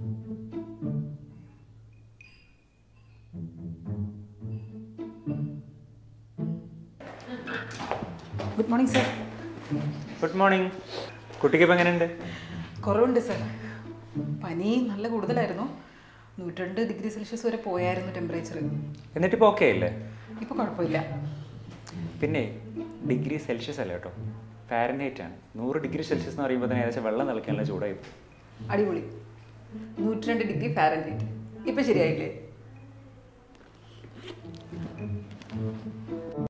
Good morning sir good morning കുട്ടിക്ക് ഇപ്പം എങ്ങനെയുണ്ട് കുറവുണ്ട് സർ പനി നല്ല കൂടുതലായിരുന്നു നൂറ്റിരണ്ട് ഡിഗ്രി സെൽഷ്യസ് വരെ പോയായിരുന്നു ടെമ്പറേച്ചർ എന്നിട്ടിപ്പോൾ ഓക്കെ അല്ലേ ഇപ്പോൾ കുഴപ്പമില്ല പിന്നെ ഡിഗ്രി സെൽഷ്യസ് അല്ല കേട്ടോ ഫാരൻഹൈറ്റ് ആണ് നൂറ് ഡിഗ്രി സെൽഷ്യസ് എന്ന് പറയുമ്പോൾ തന്നെ ഏകദേശം വെള്ളം നിലയ്ക്കാനുള്ള ചൂടായി പോകും. അടിപൊളി നൂറ്റിരണ്ട് ഡിഗ്രി ഫാരൻഹീറ്റ് ഇപ്പം ശരിയായില്ലേ